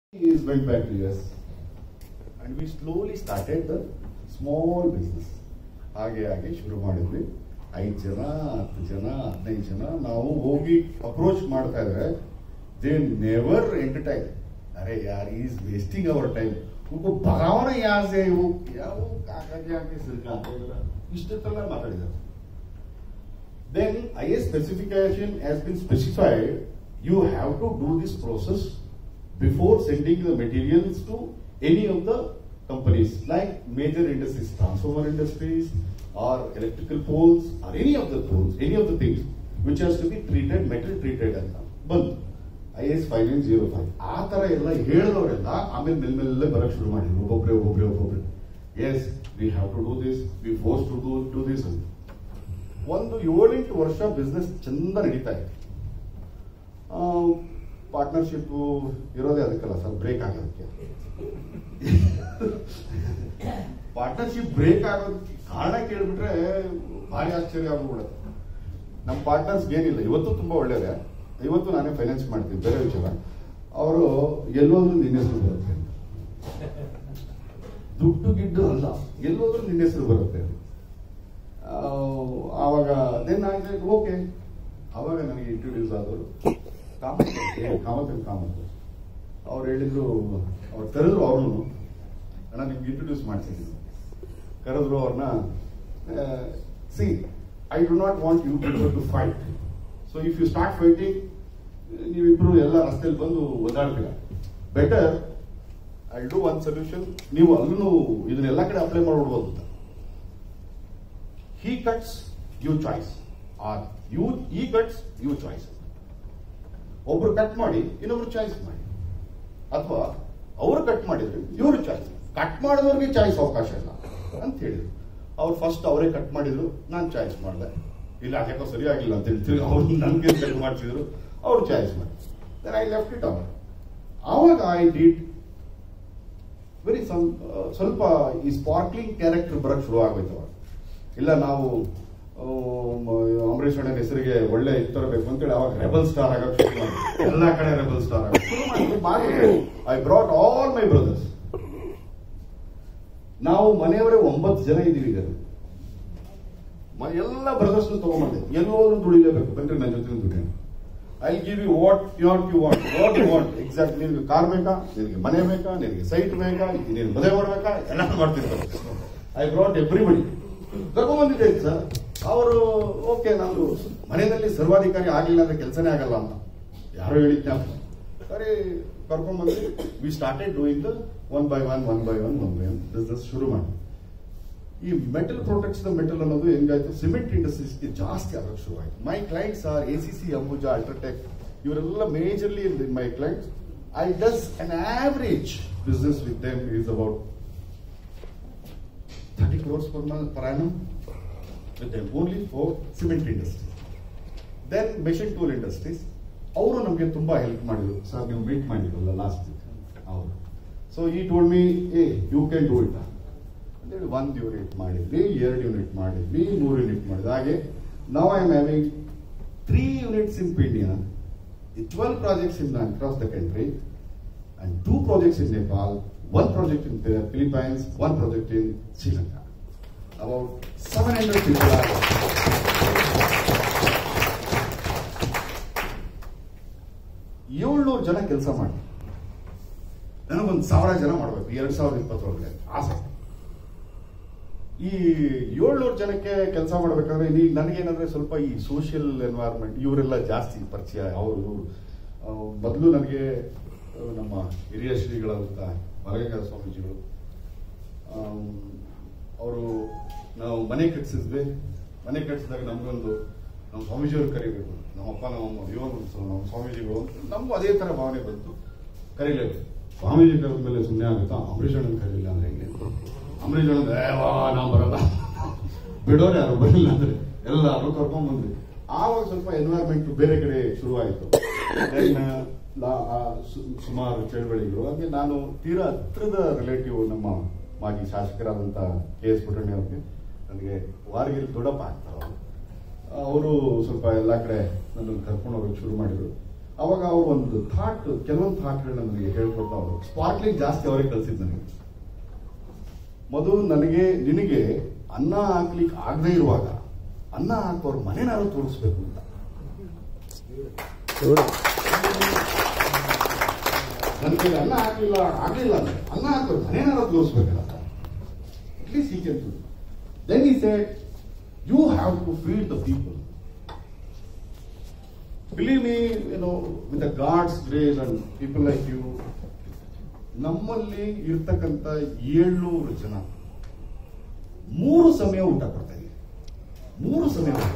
is went back to US and we slowly started the small business. ಹಾಗೆ ಹಾಗೆ ಶುರು ಮಾಡಿದ್ವಿ ಐದು ಜನ ಹತ್ತು ಜನ ಹದಿನೈದು ಜನ ನಾವು ಹೋಗಿ ಅಪ್ರೋಚ್ ಮಾಡ್ತಾ ಇದ್ರೆ ದೇ ನೆವರ್ ಎಂಟರ್ಟೈನ್ ಅರೆ ಯಾರ್ ಈಸ್ ವೇಸ್ಟಿಂಗ್ ಅವರ್ ಟೈಮ್ ಉनको भगाओ यहाँ से वो क्या वो काका के आके सिर खाते ಇಷ್ಟೆಲ್ಲ ಮಾತಾಡಿದ್ದಾರೆ then IS specification has been specified you have to do this process before sending the materials to any of the companies like major industries transformer industries or electrical poles or any of the poles any of the things which has to be treated metal treated ಅಂತ ಬಂತು I S five nine zero five ಆ ತರ ಎಲ್ಲ ಹೇಳಿದವರೆಲ್ಲ ಆಮೇಲೆ ಮೆಲ್ಮೆಲ್ಲೇ ಬರಕ್ ಶುರು ಮಾಡಿದ್ರು ಒಬ್ಬೊಬ್ರೆ ಒಬ್ಬೊಬ್ರೆ ಒಬ್ಬೊಬ್ರೆ as we have to do this we forced to do do this ಅಂತ ಒಂದು ಏಳೆಂಟು ವರ್ಷ ಬಿಸ್ನೆಸ್ ಚಂದ ನಡೀತಾ ಇದೆ ಪಾರ್ಟ್ನರ್ಶಿಪ್ ಇರೋದೇ ಅದಕ್ಕಲ್ಲ ಸರ್ ಬ್ರೇಕ್ ಆಗೋದಕ್ಕೆ ಪಾರ್ಟ್ನರ್ಶಿಪ್ ಬ್ರೇಕ್ ಆಗೋದಕ್ಕೆ ಕಾರಣ ಕೇಳ್ಬಿಟ್ರೆ ಭಾರಿ ಆಶ್ಚರ್ಯ ಆಗ್ಬಿಡುತ್ತೆ ನಮ್ಮ ಪಾರ್ಟ್ನರ್ಸ್ ಏನಿಲ್ಲ ಇವತ್ತು ತುಂಬಾ ಒಳ್ಳೆಯದೇ ಇವತ್ತು ನಾನೇ ಫೈನಾನ್ಸ್ ಮಾಡ್ತೀನಿ ಬೇರೆ ವಿಚಾರ ಅವರು ಎಲ್ಲೋದ್ರೂ ನಿನ್ನ ಹೆಸರು ಬರುತ್ತೆ ದುಡ್ಡು ಗಿಡ್ಡು ಅಲ್ಲ ಎಲ್ಲೋದ್ರೂ ನಿನ್ನ ಹೆಸರು ಬರುತ್ತೆ ಆ, ಆವಾಗ ದೆನ್ ಐ ಓಕೆ ಆವಾಗ ನನಗೆ ಇಂಟ್ರೊಡ್ಯೂಸ್ ಆದವರು ಕಾಮತ್ ಕಾಮತ್ ಅಂಡ್ ಕಾಮತ್ ಅವ್ರು ಹೇಳಿದ್ರು ಅವ್ರು ಕರೆದ್ರು ಅವ್ರನ್ನು ಅಣ್ಣ ನಿಮ್ಗೆ ಇಂಟ್ರೊಡ್ಯೂಸ್ ಮಾಡ್ತೀನಿ ಕರೆದ್ರು ಅವ್ರನ್ನ see I do not want you people to fight so if you start fighting ನೀವಿಬ್ರು ಎಲ್ಲ ರಸ್ತೆಯಲ್ಲಿ ಬಂದು ಒದ್ದಾಡ್ತೀರ better I do one solution ನೀವು ಅಲ್ಲೂ ಇದನ್ನೆಲ್ಲ ಕಡೆ ಅಪ್ಲೈ ಮಾಡ್ಬಿಡ್ಬೋದು ಅಂತ he cuts you choice or you he cuts you choice ಒಬ್ರು ಕಟ್ ಮಾಡಿ ಇನ್ನೊಬ್ರು ಚಾಯ್ಸ್ ಮಾಡಿ ಅಥವಾ ಅವರು ಕಟ್ ಮಾಡಿದ್ರೆ ಇವರು ಚಾಯ್ಸ್ ಕಟ್ ಮಾಡಿದವ್ರಿಗೆ ಚಾಯ್ಸ್ ಅವಕಾಶ ಇಲ್ಲ ಅಂತ ಹೇಳಿದ್ರು ಅವ್ರು ಫಸ್ಟ್ ಅವರೇ ಕಟ್ ಮಾಡಿದ್ರು ನಾನು ಚಾಯ್ಸ್ ಮಾಡಿದೆ ಇಲ್ಲ ಯಾಕೋ ಸರಿಯಾಗಿಲ್ಲ ಅಂತ ಹೇಳ್ತೀವಿ ಅವ್ರು ನನಗೆ ಕಟ್ ಮಾಡ್ತಿದ್ರು ಅವ್ರು ಚಾಯ್ಸ್ ಮಾಡಿ then I left it our ಆವಾಗ ಐ ಡಿಡ್ ವೆರಿ ಸ್ವಲ್ಪ ಈ ಸ್ಪಾರ್ಕ್ಲಿಂಗ್ ಕ್ಯಾರೆಕ್ಟರ್ ಬರಕ್ ಶುರು ಆಗೋಯ್ತು ಅವಾಗ ಇಲ್ಲ ನಾವು ಆ, ಮ- ಅಂಬರೀಷ್ ಅಣ್ಣನ ಹೆಸರಿಗೆ ಒಳ್ಳೆ ಇದು ತರಬೇಕು ಅಂತೇಳಿ ಅವಾಗ ರೆಬಲ್ ಸ್ಟಾರ್ ಆಗಕ್ ಶುರು ಮಾಡಿದ್ವಿ ಎಲ್ಲ ಕಡೆ ರೆಬಲ್ ಸ್ಟಾರ್ ಆಗಕ್ ಶುರು ಮಾಡಿದ್ವಿ ಮಾಡಿ I brought all my brothers ನಾವು ಮನೆಯವರೇ ಒಂಬತ್ತು ಜನ ಇದೀವಿ ಈಗ ಮ- ಎಲ್ಲ ಬ್ರದರ್ಸ್ ತಗೊಂಡ್ಬಂದೆ ಎಲ್ಲೋದ್ರು ದುಡಿಲೇಬೇಕು ಬಂದ್ರೆ ನನ್ನ ಜೊತೆ ದುಡಿಯೋಣ I give you what what you want what you want exact ನಿನ್ಗೆ ಕಾರ್ ಬೇಕಾ ನಿನಗೆ ಮನೆ ಬೇಕಾ ನಿನಗೆ ಸೈಟ್ ಬೇಕಾ ನೀನು ಮದುವೆ ಮಾಡ್ಬೇಕಾ ಎಲ್ಲ ಮಾಡ್ತಿರ್ತಾರೆ ಐ ಬ್ರಾಟ್ ಎವ್ರಿಬಡಿ ಕರ್ಕೊಂಡ್ಬಂದಿದ್ದೆ ಸರ್ ಅವರು ಓಕೆ ನಾನು ಮನೆಯಲ್ಲಿ ಸರ್ವಾಧಿಕಾರಿ ಆಗ್ಲಿಲ್ಲ ಅಂದ್ರೆ ಕೆಲಸನೇ ಆಗಲ್ಲ ಅಂತ ಯಾರೋ ಹೇಳಿದ್ದೆ ಅಂತ ಸರಿ ಕರ್ಕೊಂಡ್ಬಂದು we started doing the one by one one by one one by one business ಶುರು ಮಾಡಿ ಈ ಮೆಟಲ್ ಪ್ರೊಡಕ್ಟ್ಸ್ ಮೆಟಲ್ ಅನ್ನೋದು ಹೆಂಗಾಯ್ತು ಸಿಮೆಂಟ್ ಇಂಡಸ್ಟ್ರೀಸ್ಗೆ ಜಾಸ್ತಿ ಆಗೋಕೆ ಶುರುವಾಯಿತು my clients are A C C Ambuja UltraTech ಇವರೆಲ್ಲ majorly my clients I does an average business with them is about thirty crores per month per annum with them only for cement industry then machine tool industries ಅವರು ನಮಗೆ ತುಂಬಾ help ಮಾಡಿದ್ರು sir ನೀವು meet ಮಾಡಿದ್ರಲ್ಲ last week ಅವರು so he told me ah you can do it ಅಂತೇಳಿ ಒಂದು unit ಮಾಡಿದ್ವಿ ಎರಡು ಯೂನಿಟ್ ಮಾಡಿದ್ವಿ ಮೂರು ಯೂನಿಟ್ ಮಾಡಿದ್ವಿ ಹಾಗೆ ನಾವು I am having three units in India twelve projects in across the country and two projects in Nepal one project in Philippines one project in Sri Lanka about seven hundred people ಏಳ್ನೂರು ಜನ ಕೆಲಸ ಮಾಡಿ ನನಗೊಂದು ಸಾವಿರ ಜನ ಮಾಡಬೇಕು ಎರಡ್ ಸಾವಿರದ ಇಪ್ಪತ್ತೊಳಗಡೆ ಆಸೆ ಈ ಏಳ್ನೂರು ಜನಕ್ಕೆ ಕೆಲಸ ಮಾಡ್ಬೇಕಾದ್ರೆ ಈ ನನಗೇನಂದ್ರೆ ಸ್ವಲ್ಪ ಈ ಸೋಷಿಯಲ್ ಎನ್ವೈರ್ಮೆಂಟ್ ಇವರೆಲ್ಲ ಜಾಸ್ತಿ ಪರಿಚಯ ಅವರು ಮೊದಲು ನನಗೆ ಆ, ನಮ್ಮ ಹಿರಿಯ ಶ್ರೀಗಳಾದಂಥ ಮರಗಂಗಾ ಸ್ವಾಮೀಜಿಗಳು ಅವರು ನಾವು ಮನೆ ಕಟ್ಸಿದ್ವಿ ಮನೆ ಕಟ್ಸಿದಾಗ ನಮಗೊಂದು ನಮ್ಮ ಸ್ವಾಮೀಜಿಯವ್ರು ಕರಿಬೇಕು ನಮ್ಮಪ್ಪ ನಮ್ಮಮ್ಮ ಇವಾಗ ನಮ್ಮ ಸ್ವಾಮೀಜಿಗಳು ಅಂತ ನಮಗೂ ಅದೇ ತರ ಭಾವನೆ ಬಂತು ಕರೀಲೇಬೇಕು ಸ್ವಾಮೀಜಿ ಕರೆದ ಮೇಲೆ ಸುಮ್ಮನೆ ಆಗುತ್ತಾ ಅಂಬರೀಷ್ ಅಣ್ಣನ ಕರೀಲಿಲ್ಲ ಅಂದ್ರೆ ಹೆಂಗೆ ಅಂಬರೀಷ್ ಅಣ್ಣ ಏ ವಾ ನಾ ಬರಲ್ಲ ಬಿಡೋರು ಯಾರು ಬರಲಿಲ್ಲ ಅಂದ್ರೆ ಎಲ್ಲರೂ ಕರ್ಕೊಂಡ್ ಬಂದ್ವಿ ಆವಾಗ ಸ್ವಲ್ಪ ಎನ್ವೈರ್ಮೆಂಟ್ ಬೇರೆ ಕಡೆ ಶುರುವಾಯಿತು Then, ಲಾ- ಆ ಸು- ಸುಮಾರು ಚಳವಳಿಗಳು ಹಾಗೆ ನಾನು ತೀರಾ ಹತ್ರದ ರಿಲೇಟಿವ್ ನಮ್ಮ ಮಾಜಿ ಶಾಸಕರಾದಂಥ ಕೆ ಎಸ್ ಪುಟ್ಟಣ್ಣಿ ಅವ್ರಿಗೆ ನನಗೆ ವಾರಗಿರಿ ದೊಡ್ಡಪ್ಪ ಆಗ್ತಾರೆ ಅವರು ಅವರು ಸ್ವಲ್ಪ ಎಲ್ಲ ಕಡೆ ನನ್ನನ್ನು ಕರ್ಕೊಂಡು ಹೋಗಕ್ಕೆ ಶುರು ಮಾಡಿದ್ರು ಅವಾಗ ಅವ್ರು ಒಂದು ಥಾಟ್ ಕೆಲವೊಂದು ಥಾಟ್ಗಳನ್ನ ನನಗೆ ಹೇಳ್ಕೊಡ್ತಾ ಅವರು ಸ್ಪಾರ್ಕ್ಲಿಂಗ್ ಜಾಸ್ತಿ ಅವರೇ ಕಲ್ಸಿದ್ ನನಗೆ ಮಧು ನನಗೆ ನಿನಗೆ ಅನ್ನ ಹಾಕ್ಲಿಕ್ಕೆ ಆಗದೆ ಇರುವಾಗ ಅನ್ನ ಹಾಕೋರ್ ಮನೆನಾರು ತೋರಿಸ್ಬೇಕು ಅಂತ ನನ್ನ ಕೈಲಿ ಅನ್ನ ಹಾಕಲಿಲ್ಲ ಆಗ್ಲಿಲ್ಲ ಅಂದ್ರೆ ಅನ್ನ ಹಾಕೋರ್ ಮನೆನಾರು ತೋರಿಸ್ಬೇಕಲ್ಲ at least he can then he said you have to feed the people believe me no with the God's grace and people like you ನಮ್ಮಲ್ಲಿ ಇರ್ತಕ್ಕಂಥ ಏಳ್ನೂರು ಜನ ಮೂರು ಸಮಯ ಊಟ ಕೊಡ್ತಾ ಇದ್ದೀವಿ ಮೂರು ಸಮಯ ಊಟ.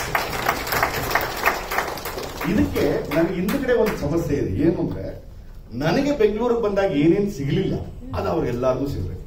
ಇದಕ್ಕೆ ನನಗೆ ಹಿಂದ್ಗಡೆ ಒಂದು ಸಮಸ್ಯೆ ಇದೆ ಏನು ಅಂದ್ರೆ ನನಗೆ ಬೆಂಗಳೂರಿಗೆ ಬಂದಾಗ ಏನೇನು ಸಿಗಲಿಲ್ಲ ಅದು ಅವ್ರಿಗೆಲ್ಲರಿಗೂ ಸಿಗಬೇಕು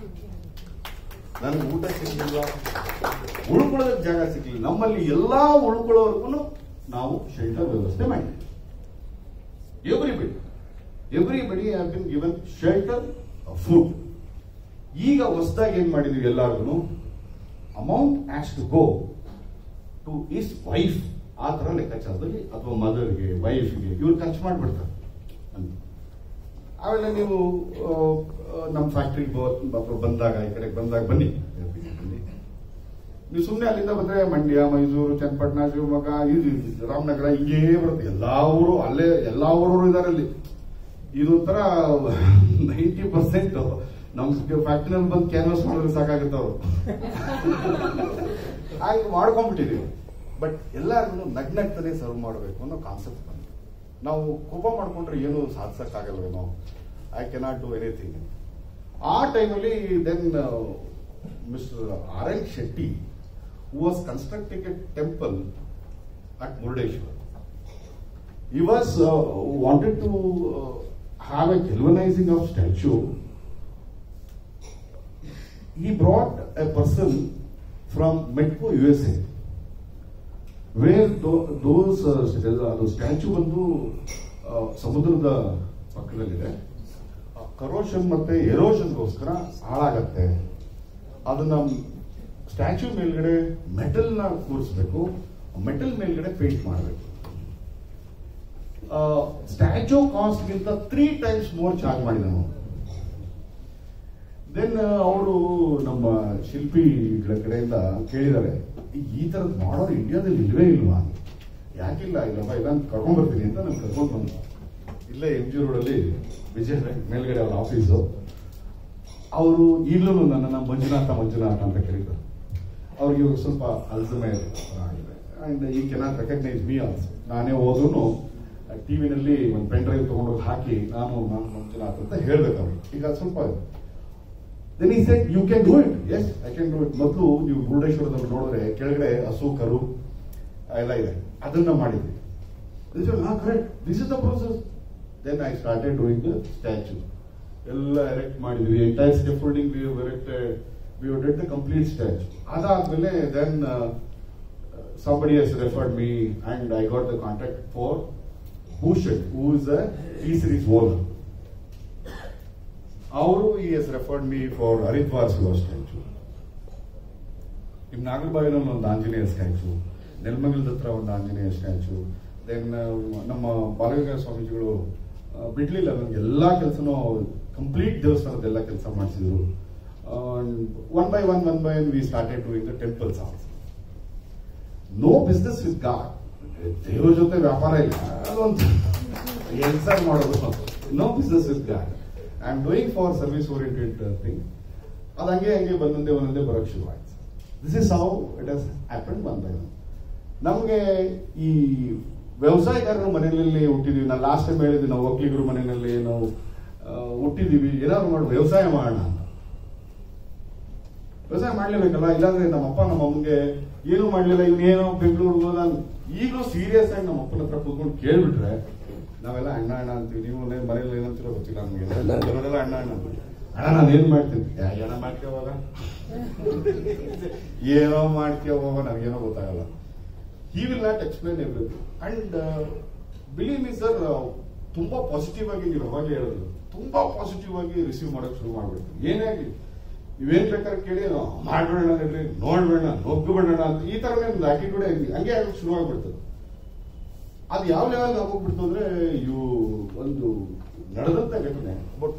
ನನಗೆ ಊಟ ಸಿಗಲಿಲ್ಲ ಉಳ್ಕೊಳ್ಳೋದಕ್ಕೆ ಜಾಗ ಸಿಗಲಿಲ್ಲ ನಮ್ಮಲ್ಲಿ ಎಲ್ಲಾ ಉಳ್ಕೊಳ್ಳೋರ್ಗು ನಾವು ಶೆಲ್ಟರ್ ವ್ಯವಸ್ಥೆ ಮಾಡಿದ್ವಿ everybody everybody have been given shelter food ಈಗ ಹೊಸದಾಗಿ ಏನ್ ಮಾಡಿದ್ವಿ ಎಲ್ಲಾರ್ಗು amount has to go to his wife ಆ ತರ ಲೆಕ್ಕಾಚಾರದಲ್ಲಿ ಅಥವಾ ಮದರ್ಗೆ ವೈಫ್ಗೆ ಇವ್ರು ಖರ್ಚು ಮಾಡ್ಬಿಡ್ತಾರೆ ಅಂತ. ಆಮೇಲೆ ನೀವು ಆ, ಆ, ನಮ್ಮ ಫ್ಯಾಕ್ಟ್ರಿಗೆ ಬಂದಾಗ ಈ ಕಡೆ ಬಂದಾಗ ಬನ್ನಿ ಬನ್ನಿ ನೀವು ಸುಮ್ಮನೆ ಅಲ್ಲಿಂದ ಬಂದ್ರೆ ಮಂಡ್ಯ ಮೈಸೂರು ಚನ್ನಪಟ್ಟಣ ಶಿವಮೊಗ್ಗ ಇದು ಇದು, ರಾಮನಗರ ಹಿಂಗೇ ಬರುತ್ತೆ ಎಲ್ಲಾ ಊರು ಅಲ್ಲೇ ಎಲ್ಲಾ ಊರವರು ಇದಾರೆ ಅಲ್ಲಿ ಇದೊಂಥರ ನೈಂಟಿ ಪರ್ಸೆಂಟ್ ನಮ್ ಫ್ಯಾಕ್ಟ್ರಿನಲ್ಲಿ ಬಂದು ಕ್ಯಾನ್ವಸ್ ಮಾಡಿದ್ರೆ ಸಾಕಾಗುತ್ತೆ ಅವರು ಹಾಗೆ ಮಾಡ್ಕೊಂಡ್ಬಿಟ್ಟಿದೀವಿ ಬಟ್ ಎಲ್ಲರಿಗೂ ನಗ್ ನಗ್ತಾನೆ ಸರ್ವ್ ಮಾಡಬೇಕು ಅನ್ನೋ ಕಾನ್ಸೆಪ್ಟ್ ಬಂತು ನಾವು ಕೋಪ ಮಾಡ್ಕೊಂಡ್ರೆ ಏನು ಸಾಧಿಸಕ್ಕಾಗಲ್ವೇನೋ ಐ ಕೆನಾಟ್ ಡೂ ಎನಿಥಿಂಗ್ ಆ ಟೈಮಲ್ಲಿ then mister R N Shetty was constructing a temple at Murudeshwar he was uh, wanted to uh, have a galvanizing of statue. He brought a person from Metco, USA, where tho- those uh, ಅದು statue ಬಂದು ಆ, ಸಮುದ್ರದ ಪಕ್ಕದಲ್ಲಿದೆ corrosion ಮತ್ತೆ ಎರೋಷನ್ಗೋಸ್ಕರ ಹಾಳಾಗತ್ತೆ ಅದನ್ನ statue ಮೇಲ್ಗಡೆ metal ನ ಕೂರಿಸ್ಬೇಕು metal ಮೇಲ್ಗಡೆ ಪೇಂಟ್ ಮಾಡಬೇಕು ಸ್ಟ್ಯಾಚ್ಯೂ ಕಾಸ್ಟ್ ಗಿಂತ ತ್ರೀ ಟೈಮ್ಸ್ ಮೋರ್ ಚಾರ್ಜ್ ಮಾಡಿದನು ದೆನ್ ಅವರು ನಮ್ಮ ಶಿಲ್ಪಿಗಳ ಕಡೆಯಿಂದ ಕೇಳಿದ್ದಾರೆ ಈ ತರದ್ ಮಾಡೋರು ಇಂಡಿಯಾದಲ್ಲಿ ಇಲ್ವೇ ಇಲ್ವಾ ಯಾಕಿಲ್ಲ ಇಲ್ಲಪ್ಪ ಇದನ್ನ ಕರ್ಕೊಂಡ್ ಬರ್ತೀನಿ ಅಂತ ನಾನು ಕರ್ಕೊಂಡ್ ಬಂದ ಇಲ್ಲೇ ಎಂ ಜಿ ರೋಡಲ್ಲಿ ವಿಜಯ ಮೇಲ್ಗಡೆ ಅವ್ರ ಆಫೀಸು ಅವರು ಈಗಲೂ ನನ್ನನ್ನ ಮಂಜುನಾಥ ಮಂಜುನಾಥ ಅಂತ ಕರೀತಾರೆ ಅವ್ರಿಗೆ ಇವಾಗ ಸ್ವಲ್ಪ ಅಲ್ಸಮೈರ್ ಆಗಿದೆ ಅಂಡ್ ಈ ಕೆನಾಟ್ ರೆಕಗ್ನೈಸ್ ಮೀ ಆಲ್ಸೋ ನಾನೇ ಹೋದ್ರು ಟಿವಿನಲ್ಲಿ ಒಂದು ಪೆನ್ ಡ್ರೈವ್ ತಗೊಂಡೋಗಿ ಹಾಕಿ ನಾನು ನಾನು ಮಂಜುನಾಥ್ ಅಂತ ಹೇಳ್ಬೇಕು ಅವ್ರಿಗೆ ಈಗ ಸ್ವಲ್ಪ then he said you can do it as I can do it ಮೊದಲು ನೀವು ಮುರುಡೇಶ್ವರದಲ್ಲಿ ನೋಡಿದ್ರೆ ಕೆಳಗಡೆ ಹಸು ಕರು ಎಲ್ಲ ಇದೆ ಅದನ್ನ ಮಾಡಿದ್ವಿ correct this is the process then I started doing the statue ಎಲ್ಲ ಎರೆಕ್ಟ್ ಮಾಡಿದ್ವಿ entire scaffolding we erected we did the complete statue ಅದಾದ್ಮೇಲೆ then somebody has referred me and I got the contact for Bhushan, who is a T-Series owner. ಅವರು he has referred me for Haridwar Shiva statue. ನಿಮ್ ನಾಗರಬಾವಿನಲ್ಲಿ ಒಂದು Anjaneya statue ನೆಲಮಂಗಲದ ಹತ್ರ ಒಂದು Anjaneya statue then ನಮ್ಮ ಬಾಲಗಂಗಾ ಸ್ವಾಮೀಜಿಗಳು ಆ, ಬಿಡ್ಲಿಲ್ಲ ನನಗೆ ಎಲ್ಲಾ ಕೆಲಸನೂ ಕಂಪ್ಲೀಟ್ ದೇವಸ್ಥಾನದ ಎಲ್ಲ ಕೆಲಸ ಮಾಡಿಸಿದ್ರು one by one one by one we started doing the temples also no business with God ದೇವ್ರ ಜೊತೆ ವ್ಯಾಪಾರ ಇಲ್ಲ ಅದೊಂದು ಕೆಲಸ ಮಾಡೋದು no business with God I am doing for service oriented thing ಅದು ಹಂಗೆ ಹಂಗೆ ಬಂದಂತೆ ಒಂದೊಂದೇ ಬರೋಕ್ಕೆ ಶುರು ಆಯ್ತು this is how it has happen one by one ನಮಗೆ ಈ ವ್ಯವಸಾಯಗಾರರ ಮನೆಯಲ್ಲಿ ಹುಟ್ಟಿದೀವಿ ನಾನು ಲಾಸ್ಟ್ ಟೈಮ್ ಹೇಳಿದ್ವಿ ನಾವು ಒಕ್ಕಲಿಗರ ಮನೆಯಲ್ಲಿ ನಾವು ಆ, ಹುಟ್ಟಿದೀವಿ ಏನಾದ್ರು ಮಾಡಿ ವ್ಯವಸಾಯ ಮಾಡೋಣ ಅಂತ ವ್ಯವಸಾಯ ಮಾಡ್ಲೇಬೇಕಲ್ಲ ಇಲ್ಲಾಂದ್ರೆ ನಮ್ಮ ಅಪ್ಪ ನಮ್ಮ ಅಮ್ಮಂಗೆ ಏನು ಮಾಡ್ಲಿಲ್ಲ ಇವನೇನೋ ಬೆಂಗಳೂರಿಗೆ ಹೋದ ಈಗಲೂ ಸೀರಿಯಸ್ ಆಗಿ ನಮ್ಮ ಅಪ್ಪನ ಹತ್ರ ಕೂತ್ಕೊಂಡು ಕೇಳ್ಬಿಟ್ರೆ ನಾವೆಲ್ಲ ಅಣ್ಣ ಅಣ್ಣ ಅಂತೀವಿ ನೀವು ಮನೆ- ಮನೇಲಿ ಏನಂತೀರೋ ಗೊತ್ತಿಲ್ಲ ನಮಗೆ ಕೆಲವರೆಲ್ಲ ಅಣ್ಣ ಅಣ್ಣ ಅಂತೀವಿ. ಅಣ್ಣ ನಾನು ಏನ್ ಮಾಡ್ತೀನಿ ಯಾ, ಏನೋ ಮಾಡ್ಕೋವಾಗ ಏನೋ ಮಾಡ್ಕೋವಾಗ ನನಗೇನೋ ಗೊತ್ತಾಗಲ್ಲ he will not explain everything and believe me sir ತುಂಬಾ ಪಾಸಿಟಿವ್ ಆಗಿ ನೀವು ಅವಾಗಲೇ ಹೇಳಿದ್ರು ತುಂಬಾ ಪಾಸಿಟಿವ್ ಆಗಿ ರಿಸೀವ್ ಮಾಡೋಕೆ ಶುರು ಮಾಡ್ಬಿಡ್ತೀವಿ ಏನೇ ಆಗಲಿ ನೀವೇನ್ ಬೇಕಾದ್ರೆ ಕೇಳಿ ನಾವು ಮಾಡ್ಬೇಡ ನಡ್ರಿ ನೋಡ್ಬೇಡ ನೋಗ್ಬೇಡ ಅಂತ ಈ ತರ ಒಂದು ಆಟಿಟ್ಯೂಡ್ ಹಂಗೆ ಆಗಕ್ಕೆ ಶುರು ಆಗ್ಬಿಡ್ತದೆ ಅದು ಯಾವ ಲೆವೆಲ್ಗೆ ಆಗೋಗ್ಬಿಡ್ತು ಅಂದ್ರೆ ಇವು ಒಂದು ನಡೆದಂತ ಘಟನೆ ಬಟ್